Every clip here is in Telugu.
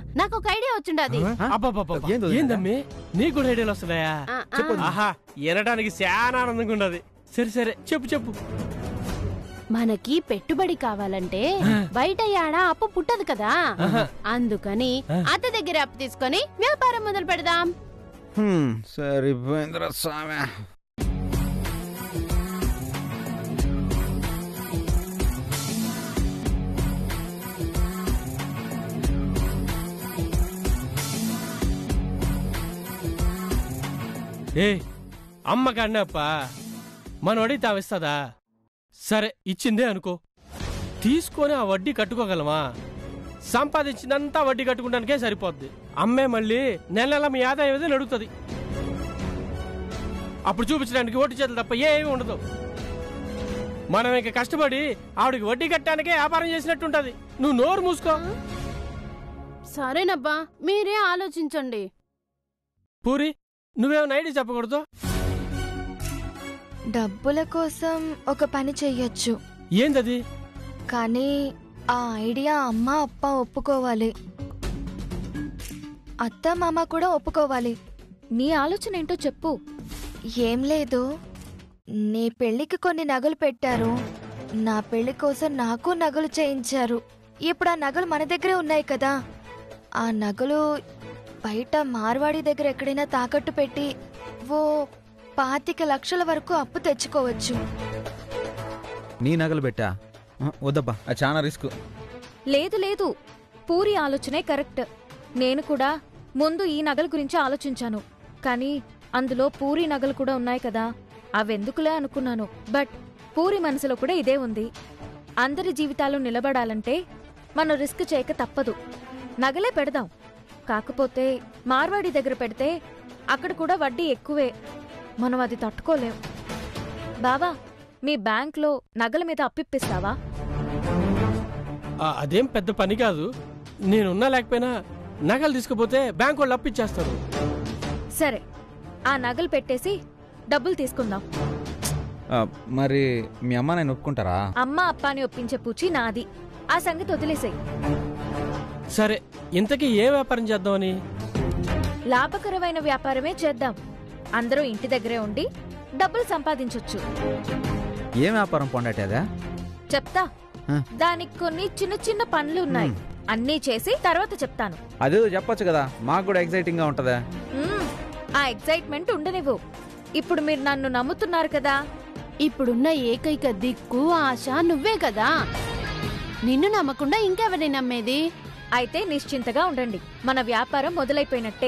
నాకు ఒక ఐడియా వచ్చిండది అబ్బబ్బబ్బబ్బ. ఏంది వదినా? ఏందమ్మి నీకు కూడా ఐడియాలు వస్తున్నాయా ఆ, ఆ. చెప్పు వదినా. ఆహా వినడానికి చాలా ఆనందంగా ఉండదు సరే సరే చెప్పు చెప్పు మనకి పెట్టుబడి కావాలంటే బయట యాడ అప్పు పుట్టదు కదా అందుకని అత్త దగ్గర అప్పు తీసుకొని వ్యాపారం మొదలు పెడదాం హ్మ్, సరిపోయిందిరా స్వామి ఏ అమ్మ కన్నప్ప మన వడ్డీ తావిస్తుందా సరే ఇచ్చిందే అనుకో తీసుకొని ఆ వడ్డీ కట్టుకోగలమా సంపాదించినంతా వడ్డీ కట్టుకోవడానికే సరిపోద్ది అమ్మే మళ్ళీ నెల నెల మీ ఆదాయం ఏదో అడుగుతుంది అప్పుడు చూపించడానికి ఓటు చేతులు తప్ప ఏమీ ఉండదు మనం ఇక కష్టపడి ఆవిడకి వడ్డీ కట్టడానికే వ్యాపారం చేసినట్టుంటది నువ్వు నోరు మూసుకో సరేనబ్బా మీరే ఆలోచించండి పూరి నువ్వేమైనా ఐడియా చెప్పకూడదు డబ్బుల కోసం ఒక పని చెయ్యొచ్చు ఏందది కానీ ఆ ఐడియా అమ్మ అప్ప ఒప్పుకోవాలి అత్త మామ కూడా ఒప్పుకోవాలి నీ ఆలోచన ఏంటో చెప్పు ఏం లేదు నీ పెళ్లికి కొన్ని నగలు పెట్టారు నా పెళ్లి కోసం నాకు నగలు చేయించారు ఇప్పుడు ఆ నగలు మన దగ్గరే ఉన్నాయి కదా ఆ నగలు బయట మార్వాడి దగ్గర ఎక్కడైనా తాకట్టు పెట్టి ఓ పాతిక లక్షల వరకు అప్పు తెచ్చుకోవచ్చు నీ నగలు పెట్టా ఆ, వద్దబ్బా అది చాలా రిస్క్ లేదు లేదు పూరి ఆలోచనే కరెక్ట్ నేను కూడా ముందు ఈ నగల గురించి ఆలోచించాను కానీ అందులో పూరి నగలు కూడా ఉన్నాయి కదా అవెందుకులే అనుకున్నాను బట్ పూరి మనసులో కూడా ఇదే ఉంది అందరి జీవితాలు నిలబడాలంటే మనం రిస్క్ చేయక తప్పదు నగలే పెడదాం కాకపోతే మార్వాడి దగ్గర పెడితే అక్కడ కూడా వడ్డీ ఎక్కువే మనం అది తట్టుకోలేం బావా మీ బ్యాంక్లో నగల మీద అప్పిప్పిస్తావా ఆ, అదేం పెద్ద పని కాదు నేనున్నా లేకపోయినా నగలు తీసుకుపోతే బ్యాంక్ వాళ్ళు అప్పిచ్చేస్తారు సరే ఆ నగలు పెట్టేసి డబ్బులు తీసుకుందాం ఆ, మరి మీ అమ్మ నేను ఒప్పుకుంటారా అమ్మ అప్పాని ఒప్పించే పూచి నాది ఆ సంగతి వదిలేసేయ్ సరే ఇంతకీ ఏ వ్యాపారం చేద్దామని లాభకరమైన వ్యాపారమే చేద్దాం అందరూ ఇంటి దగ్గరే ఉండి డబ్బులు సంపాదించొచ్చు ఏం వ్యాపారం పొండటేదా చెప్తా ఆ. దానికి కొన్ని చిన్న చిన్న పనులు ఉన్నాయి అన్నీ చేసి తర్వాత చెప్తాను అదే చెప్పొచ్చు కదా మాకు కూడా ఎక్సైటింగ్ గా ఉంటదా మ్మ్. ఆ ఎక్సైట్మెంట్ ఉండనివ్వు ఇప్పుడు మీరు నన్ను నమ్ముతున్నారు కదా ఇప్పుడున్న ఏకైక దిక్కు ఆశ నువ్వే కదా నిన్ను నమ్మకుండా ఇంకెవరిని నమ్మేది అయితే నిశ్చింతగా ఉండండి మన వ్యాపారం మొదలైపోయినట్టే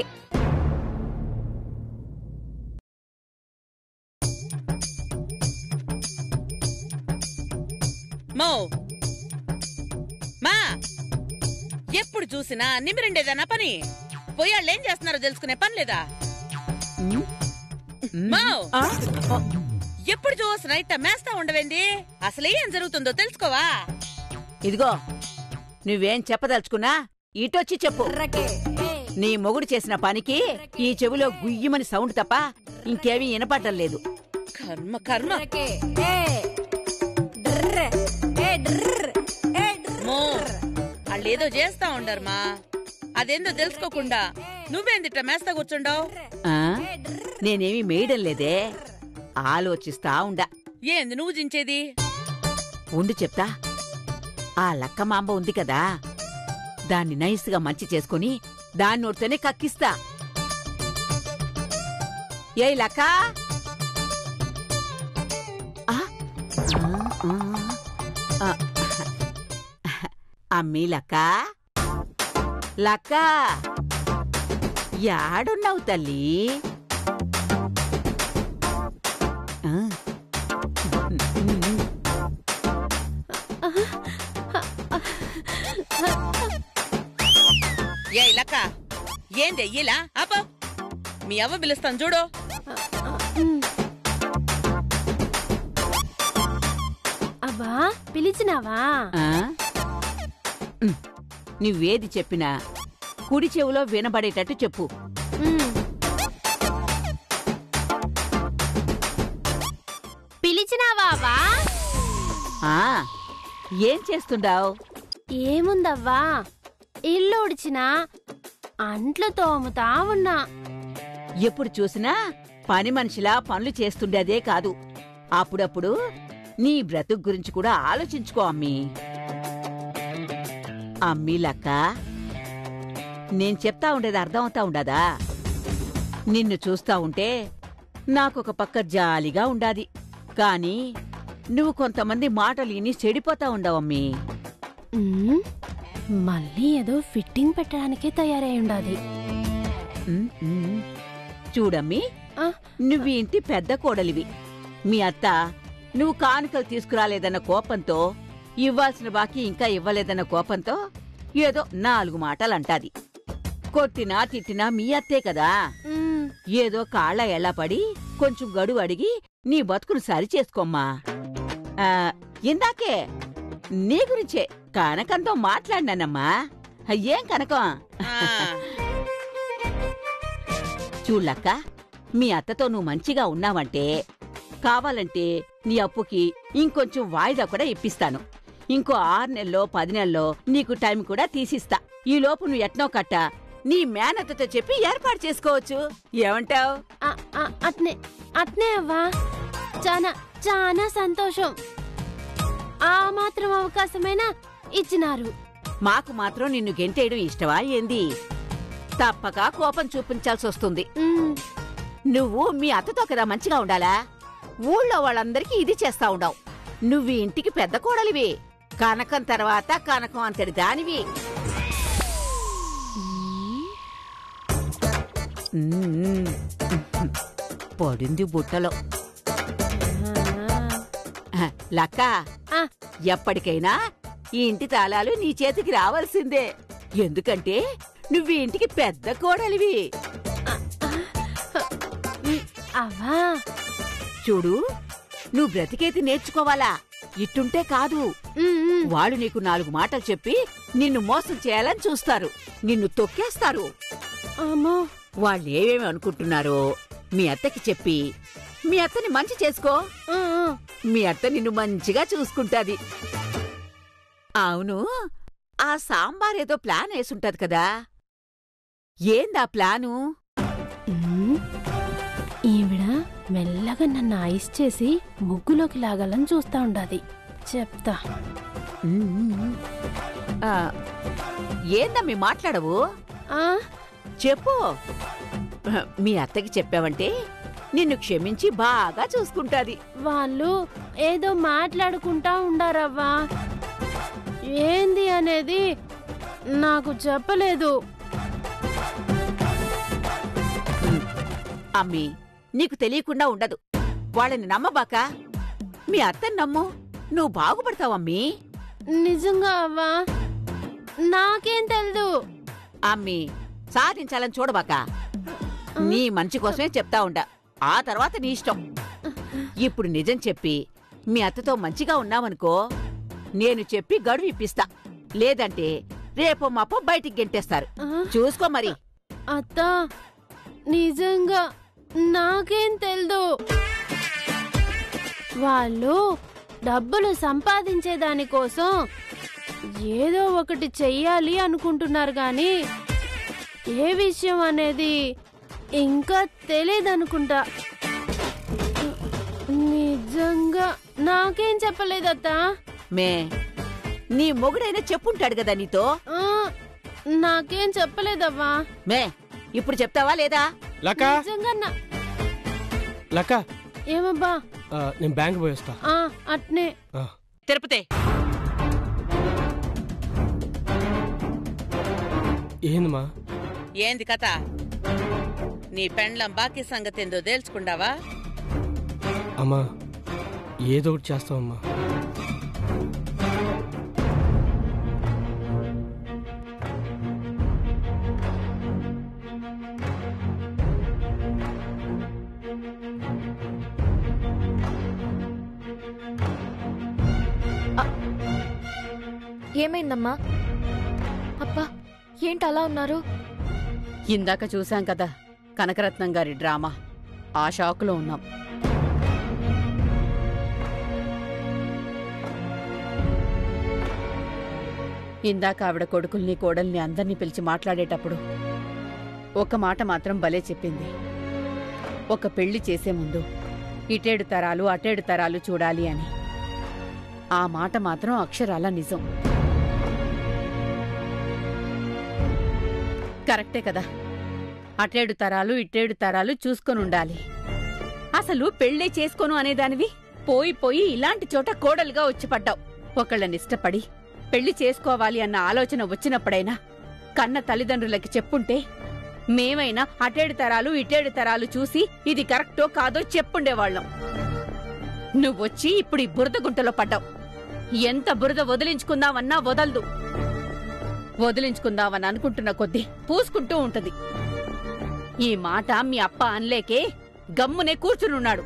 మో మా ఎప్పుడు చూసినా నిమిరిండేదనా పని పోయాళ్ళు ఏం చేస్తున్నారో తెలుసుకునే పని లేదా మో ఎప్పుడు చూసినా ఇట్ట మేస్తా ఉండవేంది అసలు ఏం జరుగుతుందో తెలుసుకోవా ఇదిగో నువ్వేం చెప్పదలుచుకున్నా ఇటొచ్చి చెప్పు నీ మొగుడు చేసిన పనికి ఈ చెవిలో గుయ్యమని సౌండ్ తప్ప ఇంకేమీ వినపడడం లేదు కర్మ కర్మ మో వాళ్ళేదో చేస్తా ఉండరు మా అదేందో తెలుసుకోకుండా నువ్వేందిట్ట మేస్తా కూర్చుండవు ఆ? నేనేమీ మేయడం లేదే ఆలోచిస్తా ఉండా ఏంది నువ్వు జించేది ఉండి చెప్తా ఆ లక్క మాంబ ఉంది కదా దాన్ని నైస్గా మంచి చేసుకుని దాన్ని నోడితేనే కక్కిస్తా ఏ లక్క ఆ? ఆ, ఆ. అమ్మీ లక్క లక్క యాడున్నావు తల్లి ఆ. ఏ ఇలక్క ఏంది ఇలా అపో మీ అవ్వ పిలుస్తాను చూడు అబ్బా పిలిచినావా ఆ? ఉమ్. నువ్వేది చెప్పినా కుడి చెవులో వినబడేటట్టు చెప్పు ఉమ్. పిలిచినావా అవ్వా? ఆ ఏం చేస్తుండావు ఏముందవ్వా ఇల్లు ఉడిచినా అంట్లు తోముతా ఉన్నా ఎప్పుడు చూసినా పని మనిషిలా పనులు చేస్తుండేదే కాదు అప్పుడప్పుడు నీ బ్రతుకు గురించి కూడా ఆలోచించుకో అమ్మీ అమ్మీ లక్క నేను చెప్తా ఉండేది అర్థమవుతా ఉండదా నిన్ను చూస్తా ఉంటే నాకొక పక్క జాలిగా ఉండాది కాని నువ్వు కొంతమంది మాటలు విని చెడిపోతా ఉండవమ్మీ ఉమ్, మళ్ళీ ఏదో ఫిట్టింగ్ పెట్టడానికే తయారై ఉండాది ఉమ్, ఉమ్. చూడమ్మీ ఆ. నువ్వు ఈ ఇంటి పెద్ద కోడలివి మీ అత్త నువ్వు కానుకలు తీసుకురాలేదన్న కోపంతో ఇవ్వాల్సిన బాకీ ఇంకా ఇవ్వలేదన్న కోపంతో ఏదో నాలుగు మాటలు అంటాది కొట్టినా తిట్టినా మీ అత్తే కదా ఉమ్, ఏదో కాళ్ళ ఎలా పడి కొంచెం గడువు అడిగి నీ బతుకును సరిచేసుకోమ్మా ఆ, ఇందాకే నీ గురించే కనకంతో మాట్లాడినానమ్మా ఏం కనకం ఆ, చూళ్ళక్క మీ అత్తతో నువ్వు మంచిగా ఉన్నావంటే కావాలంటే నీ అప్పుకి ఇంకొంచెం వాయిదా కూడా ఇప్పిస్తాను ఇంకో ఆరు నెలలో పది నెలలో నీకు టైం కూడా తీసిస్తా ఈ లోపు నువ్వు ఎట్నో కట్ట నీ మేనత్తతో చెప్పి ఏర్పాటు చేసుకోవచ్చు ఏమంటావ్ ఆ, ఆ, అట్నే అట్నే అవ్వా చానా చానా సంతోషం ఆ మాత్రం అవకాశమైనా ఇచ్చినారు మాకు మాత్రం నిన్ను గెంటేయడం ఇష్టమా ఏంది తప్పక కోపం చూపించాల్సి వస్తుంది ఉమ్, నువ్వు మీ అత్తతో కదా మంచిగా ఉండాలా ఊళ్ళో వాళ్ళందరికీ ఇది చేస్తా ఉండవు నువ్వు ఈ ఇంటికి పెద్ద కోడలివి కనకం తర్వాత కనకం అంతటి దానివి మ్మ్. పడింది బుట్టలో ఆ, లక్క ఆ. ఎప్పటికైనా ఈ ఇంటి తాళాలు నీ చేతికి రావాల్సిందే ఎందుకంటే నువ్వు ఈ ఇంటికి పెద్ద కోడలివి ఉమ్, అవ్వా చూడు నువ్వు బ్రతికేది నేర్చుకోవాలా ఇట్టుంటే కాదు ఉమ్, ఉమ్, వాళ్ళు నీకు నాలుగు మాటలు చెప్పి నిన్ను మోసం చేయాలని చూస్తారు నిన్ను తొక్కేస్తారు అమ్మో వాళ్ళు ఏమేమి అనుకుంటున్నారో మీ అత్తకి చెప్పి మీ అత్తని మంచి చేసుకో ఆ, ఆ, మీ అత్త నిన్ను మంచిగా చూసుకుంటాది అవును ఆ సాంబార్ ఏదో ప్లాన్ వేసుంటది కదా ఏందా ప్లాను ఉమ్, ఈవిడ మెల్లగా నన్ను ఐస్ చేసి ముగ్గులోకి లాగాలని చూస్తా ఉండాది చెప్తా ఆ, ఏందా మీ మాట్లాడవు ఆ చెప్పు మీ అత్తకి చెప్పావంటే నిన్ను క్షమించి బాగా చూసుకుంటాది వాళ్ళు ఏదో మాట్లాడుకుంటా ఉండారవ్వా ఏంది అనేది నాకు చెప్పలేదు అమ్మీ నీకు తెలియకుండా ఉండదు వాళ్ళని నమ్మబాక మీ అత్తని నమ్ము నువ్వు బాగుపడతావమ్మీ నిజంగా అవ్వా నాకేం తెలీదు అమ్మీ సాధించాలని చూడబాక నీ మంచి కోసమే చెప్తా ఉండా ఆ తర్వాత నీ ఇష్టం ఇప్పుడు నిజం చెప్పి మీ అత్తతో మంచిగా ఉన్నావనుకో నేను చెప్పి గడువు ఇప్పిస్తా లేదంటే రేపు మాపో బయటికి గెంటేస్తారు ఆ, చూసుకో మరి అత్త నిజంగా నాకేం తెలీదు వాళ్ళు డబ్బులు సంపాదించే దానికోసం ఏదో ఒకటి చెయ్యాలి అనుకుంటున్నారు గాని ఏ విషయం అనేది ఇంకా తెలియదనుకుంటా నిజంగా నాకేం చెప్పలేదత్తా మే నీ మొగుడైనా చెప్పుంటాడు కదా నీతో ఆ, నాకేం చెప్పలేదవ్వా మే ఇప్పుడు చెప్తావా లేదా లక్క నిజంగా నా- లక్క ఏమబ్బా ఆ, నేను బ్యాంక్ పోయి వస్తా ఆ, అట్నే ఆ. తిరుపతి ఏందమ్మా ఏంది కథ నీ పెండ్లం బాకీ సంగతి ఏందో తేల్చుకుండావా అమ్మా ఏదో ఒకటి చేస్తావమ్మా ఏమైందమ్మా అబ్బా ఏంటి అలా ఉన్నారు ఇందాక చూశాం కదా కనకరత్నం గారి డ్రామా ఆ షాకులో ఉన్నాం ఇందాక ఆవిడ కొడుకుల్ని కోడల్ని అందర్నీ పిలిచి మాట్లాడేటప్పుడు ఒక మాట మాత్రం భలే చెప్పింది ఒక పెళ్లి చేసే ముందు ఇటేడు తరాలు అటేడు తరాలు చూడాలి అని ఆ మాట మాత్రం అక్షరాల నిజం కరెక్టే కదా అటేడు తరాలు ఇటేడు తరాలు చూసుకొని ఉండాలి అసలు పెళ్ళే చేసుకోను అనేదానివి పోయి పోయి ఇలాంటి చోట కోడలుగా వచ్చి పడ్డావు ఒకళ్ళని ఇష్టపడి పెళ్లి చేసుకోవాలి అన్న ఆలోచన వచ్చినప్పుడైనా కన్న తల్లిదండ్రులకి చెప్పుంటే మేమైనా అటేడు తరాలు ఇటేడు తరాలు చూసి ఇది కరెక్టో కాదో చెప్పుండేవాళ్ళం నువ్వొచ్చి ఇప్పుడు ఈ బురద గుంటలో పడ్డావు ఎంత బురద వదిలించుకుందామన్నా వదలదు వదిలించుకుందామని అనుకుంటున్న కొద్దీ పూసుకుంటూ ఉంటది ఈ మాట మీ అప్ప అనలేకే గమ్మునే కూర్చునున్నాడు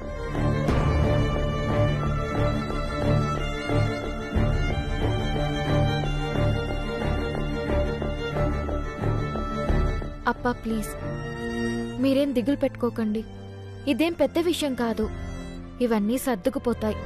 అప్పా ప్లీజ్ మీరేం దిగులు పెట్టుకోకండి ఇదేం పెద్ద విషయం కాదు ఇవన్నీ సర్దుకుపోతాయి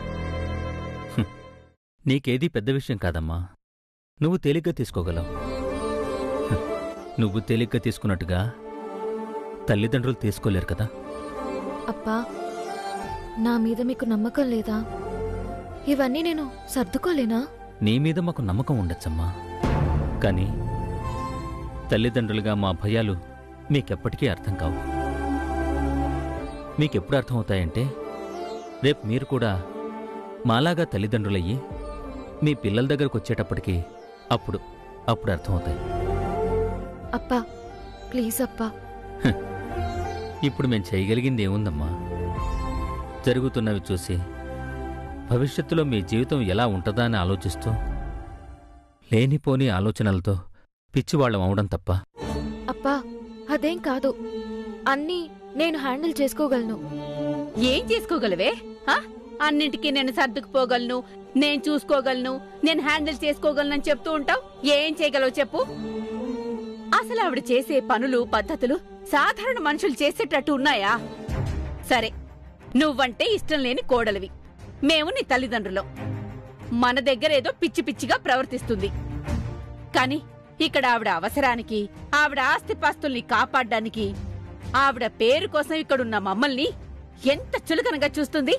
నీకేదీ పెద్ద విషయం కాదమ్మా నువ్వు తేలిగ్గా తీసుకోగలవు హ, నువ్వు తేలిగ్గా తీసుకున్నట్టుగా తల్లిదండ్రులు తీసుకోలేరు కదా అప్పా నా మీద మీకు నమ్మకం లేదా ఇవన్నీ నేను సర్దుకోలేనా నీ మీద మాకు నమ్మకం ఉండొచ్చమ్మా కానీ తల్లిదండ్రులుగా మా భయాలు మీకెప్పటికీ అర్థం కావు మీకెప్పుడు అర్థమవుతాయంటే రేపు మీరు కూడా మాలాగా తల్లిదండ్రులయ్యి మీ పిల్లల దగ్గరకు వచ్చేటప్పటికి అప్పుడు అప్పుడు అర్థమవుతాయి అప్పా ప్లీజ్ అప్పా ఇప్పుడు మేం చేయగలిగింది ఏముందమ్మా జరుగుతున్నవి చూసి భవిష్యత్తులో మీ జీవితం ఎలా ఉంటుందా అని ఆలోచిస్తూ లేనిపోని ఆలోచనలతో పిచ్చివాళ్ళం అవడం తప్ప అప్పా అదేం కాదు అన్నీ నేను హ్యాండిల్ చేసుకోగలను ఏం చేసుకోగలవే ఆ? అన్నింటికీ నేను సర్దుకుపోగలను నేను చూసుకోగలను నేను హ్యాండిల్ చేసుకోగలను అని చెప్తూ ఉంటావు ఏం చేయగలవు చెప్పు అసలు ఆవిడ చేసే పనులు పద్ధతులు సాధారణ మనుషులు చేసేటట్టు ఉన్నాయా సరే నువ్వంటే ఇష్టం లేని కోడలివి మేము నీ తల్లిదండ్రులం మన దగ్గర ఏదో పిచ్చి పిచ్చిగా ప్రవర్తిస్తుంది కాని ఇక్కడ ఆవిడ అవసరానికి ఆవిడ ఆస్తిపాస్తుల్ని కాపాడ్డానికి ఆవిడ పేరు కోసం ఇక్కడున్న మమ్మల్ని ఎంత చులకనగా చూస్తుంది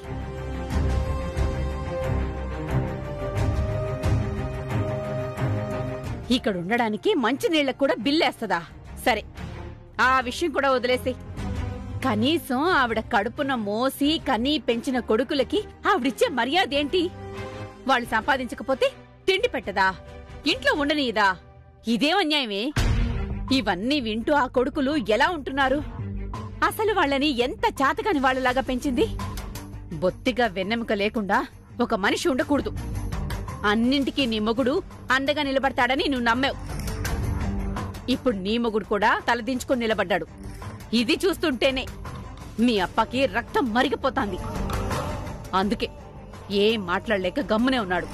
ఇక్కడ ఉండడానికి మంచినీళ్ళకు కూడా బిల్లేస్తదా సరే ఆ విషయం కూడా వదిలేసి కనీసం ఆవిడ కడుపున మోసి కనీ పెంచిన కొడుకులకి ఆవిడిచ్చే మర్యాద ఏంటి వాళ్ళు సంపాదించకపోతే తిండి పెట్టదా ఇంట్లో ఉండనీయదా ఇదేం అన్యాయమే ఇవన్నీ వింటూ ఆ కొడుకులు ఎలా ఉంటున్నారు అసలు వాళ్ళని ఎంత చాతకాని వాళ్ళలాగా పెంచింది బొత్తిగా వెన్నెముక లేకుండా ఒక మనిషి ఉండకూడదు అన్నింటికీ నీ మొగుడు అండగా నిలబడతాడని నువ్వు నమ్మావు ఇప్పుడు నీ మొగుడు కూడా తలదించుకొని నిలబడ్డాడు ఇది చూస్తుంటేనే మీ అప్పకి రక్తం మరిగిపోతాంది అందుకే ఏం మాట్లాడలేక గమ్మునే ఉన్నాడు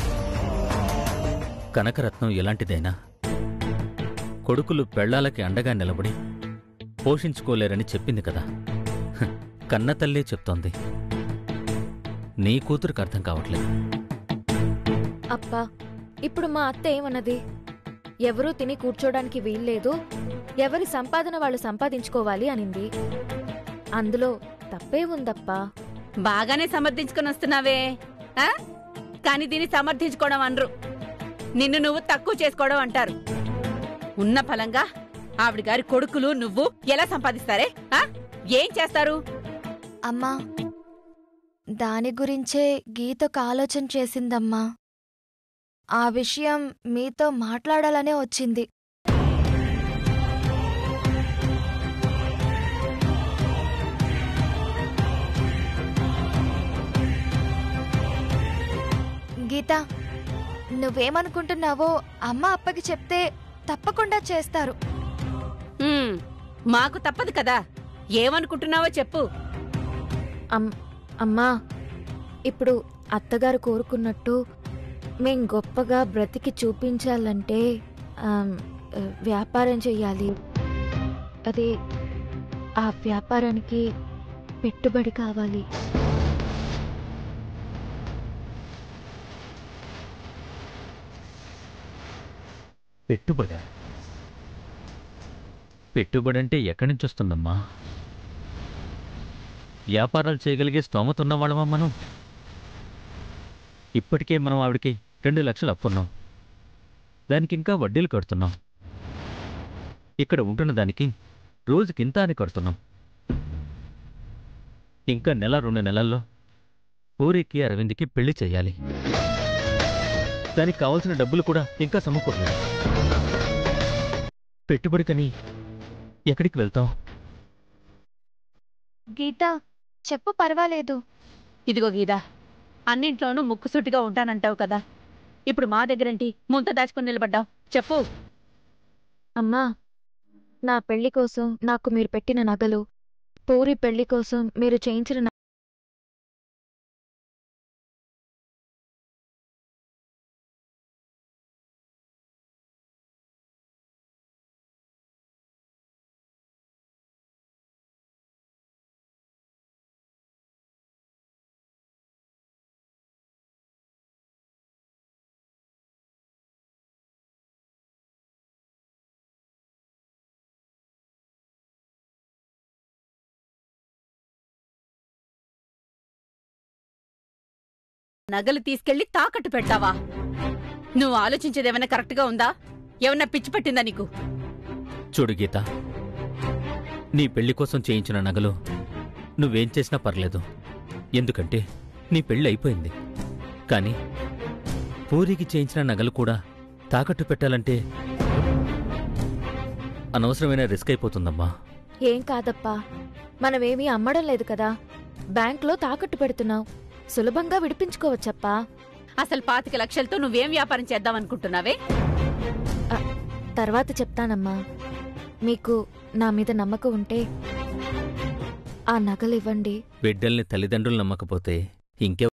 కనకరత్నం ఎలాంటిదైనా కొడుకులు పెళ్లాలకి అండగా నిలబడి పోషించుకోలేరని చెప్పింది కదా హ, కన్నతల్లే చెప్తోంది నీ కూతురికి అర్థం కావట్లేదు అప్పా ఇప్పుడు మా అత్త ఏమన్నది ఎవరూ తిని కూర్చోడానికి వీల్లేదు ఎవరి సంపాదన వాళ్ళు సంపాదించుకోవాలి అనింది అందులో తప్పే ఉందప్పా బాగానే సమర్థించుకొని వస్తున్నావే ఆ? కాని దీన్ని సమర్థించుకోవడం అనరు నిన్ను నువ్వు తక్కువ చేసుకోవడం అంటారు ఉన్న ఫలంగా ఆవిడ గారి కొడుకులు నువ్వు ఎలా సంపాదిస్తారే ఆ? ఏం చేస్తారు అమ్మా దాని గురించే గీత ఒక ఆలోచన చేసిందమ్మా ఆ విషయం మీతో మాట్లాడాలనే వచ్చింది గీత నువ్వేమనుకుంటున్నావో అమ్మ అప్పకి చెప్తే తప్పకుండా చేస్తారు ఉమ్, మాకు తప్పదు కదా ఏమనుకుంటున్నావో చెప్పు అమ్ అమ్మా ఇప్పుడు అత్తగారు కోరుకున్నట్టు మేం గొప్పగా బ్రతికి చూపించాలంటే ఆమ్, ఆ, వ్యాపారం చెయ్యాలి అది ఆ వ్యాపారానికి పెట్టుబడి కావాలి పెట్టుబడి పెట్టుబడి అంటే ఎక్కడి నుంచి వస్తుందమ్మా వ్యాపారాలు చేయగలిగే స్తోమత ఉన్నవాళ్ళమా మనం ఇప్పటికే మనం ఆవిడకి రెండు లక్షలు అప్పున్నాం దానికి ఇంకా వడ్డీలు కడుతున్నాం ఇక్కడ ఉంటున్న దానికి రోజుకింత అని కడుతున్నాం ఇంకా నెల రెండు నెలల్లో పూరికి అరవింద్కి పెళ్లి చేయాలి దానికి కావాల్సిన డబ్బులు కూడా ఇంకా సమకూరలేదు పెట్టుబడికని ఎక్కడికి వెళ్తాం గీత చెప్పు పర్వాలేదు ఇదిగో గీదా అన్నింట్లోనూ ముక్కుసూటిగా ఉంటానంటావు కదా ఇప్పుడు మా దగ్గరేంటి ముంత దాచుకుని నిలబడ్డావు చెప్పు అమ్మా నా పెళ్లి కోసం నాకు మీరు పెట్టిన నగలు పూరి పెళ్లి కోసం మీరు చేయించిన న- నగలు తీసుకెళ్లి తాకట్టు పెడతావా నువ్వు ఆలోచించేదేమైనా కరెక్ట్గా ఉందా ఏమన్నా పిచ్చి పట్టిందా నీకు చూడు గీత నీ పెళ్లి కోసం చేయించిన నగలు నువ్వేం చేసినా పర్లేదు ఎందుకంటే నీ పెళ్లి అయిపోయింది కానీ పూరికి చేయించిన నగలు కూడా తాకట్టు పెట్టాలంటే అనవసరమైన రిస్క్ అయిపోతుందమ్మా ఏం కాదప్పా మనమేమీ అమ్మడం లేదు కదా బ్యాంక్లో తాకట్టు పెడుతున్నాం సులభంగా విడిపించుకోవచ్చప్పా అసలు పాతిక లక్షలతో నువ్వేం వ్యాపారం చేద్దాం అనుకుంటున్నావే తర్వాత చెప్తానమ్మా మీకు నా మీద నమ్మకం ఉంటే ఆ నగలు ఇవ్వండి బిడ్డల్ని తల్లిదండ్రులు నమ్మకపోతే ఇంకెవ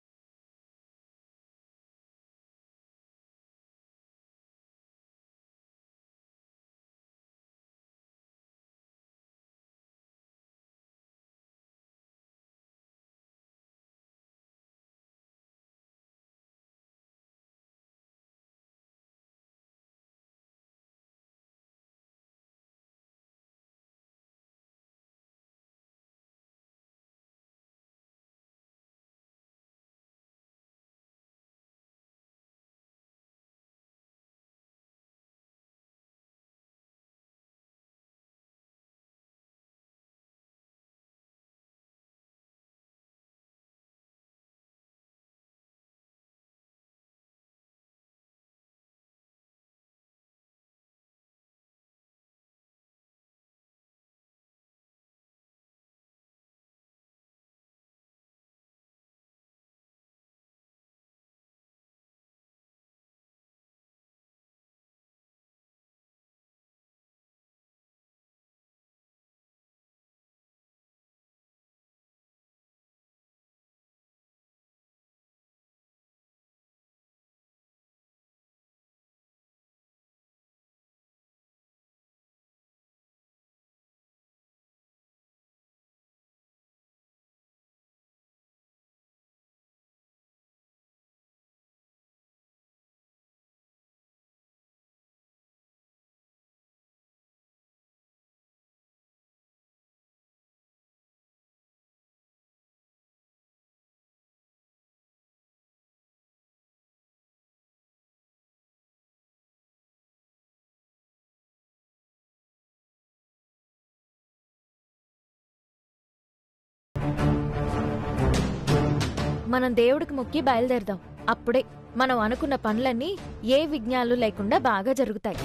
మనం దేవుడికి మొక్కి బయలుదేరదాం అప్పుడే మనం అనుకున్న పనులన్నీ ఏ విఘ్నాలు లేకుండా బాగా జరుగుతాయి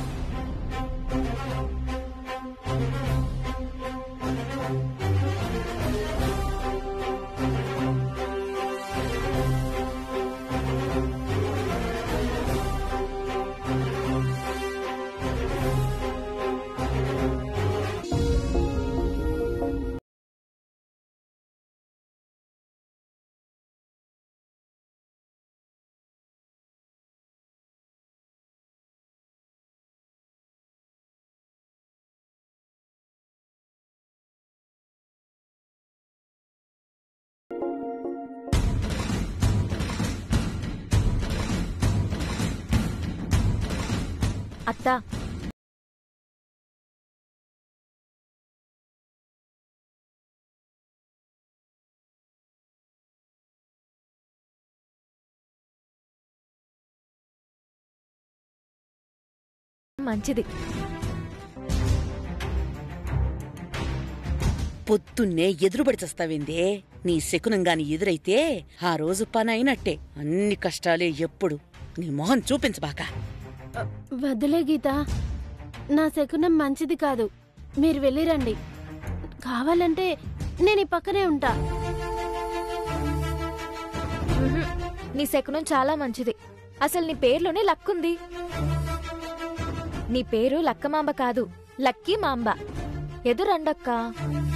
అత్తా మంచిది పొద్దున్నే ఎదురుబడి చస్తావేందే నీ శకునం గాని ఎదురైతే ఆ రోజు పని అయినట్టే అన్ని కష్టాలే ఎప్పుడు నీ మొహం చూపించబాక వదిలే గీత నా శకునం మంచిది కాదు మీరు వెళ్ళిరండి కావాలంటే నేను ఈ పక్కనే ఉంటా ఉహుం. నీ శకునం చాలా మంచిది అసలు నీ పేర్లోనే లక్కుంది నీ పేరు లక్కమాంబ కాదు లక్కీ మాంబ ఎదురండక్కా